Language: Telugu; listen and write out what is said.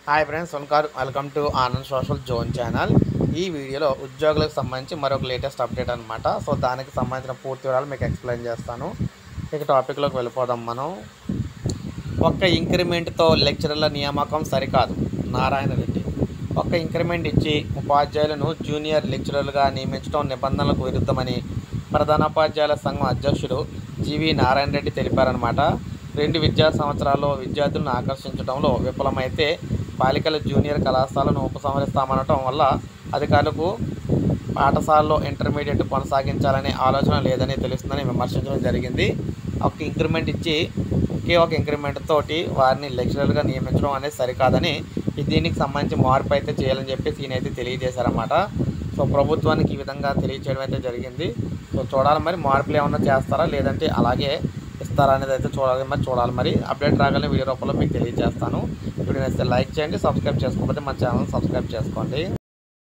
హాయ్ ఫ్రెండ్స్ వన్కార్ welcome to Anand social zone channel ఈ వీడియోలో ఉద్యోగులకు సంబంధించి మరొక లేటెస్ట్ అప్డేట్ అనమాట సో దానికి సంబంధించిన పూర్తి వివరాలు మీకు ఎక్స్ప్లెయిన్ చేస్తాను ఇక టాపిక్లోకి వెళ్ళిపోదాం మనం ఒక్క ఇంక్రిమెంట్తో లెక్చరర్ల నియామకం సరికాదు నారాయణ రెడ్డి ఒక్క ఇంక్రిమెంట్ ఇచ్చి ఉపాధ్యాయులను జూనియర్ లెక్చరర్లుగా నియమించడం నిబంధనలకు విరుద్ధమని ప్రధానోపాధ్యాయుల సంఘం అధ్యక్షుడు జీవి నారాయణ రెడ్డి తెలిపారనమాట రెండు విద్యా సంవత్సరాల్లో విద్యార్థులను ఆకర్షించడంలో విఫలమైతే బాలికల జూనియర్ కళాశాలను ఉపసంహరిస్తామనటం వల్ల అధికారులకు పాఠశాలలో ఇంటర్మీడియట్ కొనసాగించాలనే ఆలోచన లేదని తెలుస్తుందని విమర్శించడం జరిగింది ఒక ఇంక్రిమెంట్ ఇచ్చి ఒకే ఒక ఇంక్రిమెంట్ తోటి వారిని లెక్చరర్గా నియమించడం అనేది సరికాదని ఈ దీనికి సంబంధించి మార్పు అయితే చేయాలని చెప్పేసి ఈయన అయితే తెలియజేశారన్నమాట సో ప్రభుత్వానికి ఈ విధంగా తెలియచేయడం అయితే జరిగింది సో చూడాలి మరి మార్పులు ఏమన్నా చేస్తారా లేదంటే అలాగే ఇస్తారా అనేది అయితే చూడాలి మరి చూడాలి మరి అప్డేట్ రాగానే వీడియో రూపంలో మీకు తెలియజేస్తాను ఇప్పుడు నచ్చితే లైక్ చేయండి సబ్స్క్రైబ్ చేసుకోకపోతే మన ఛానల్ సబ్స్క్రైబ్ చేసుకోండి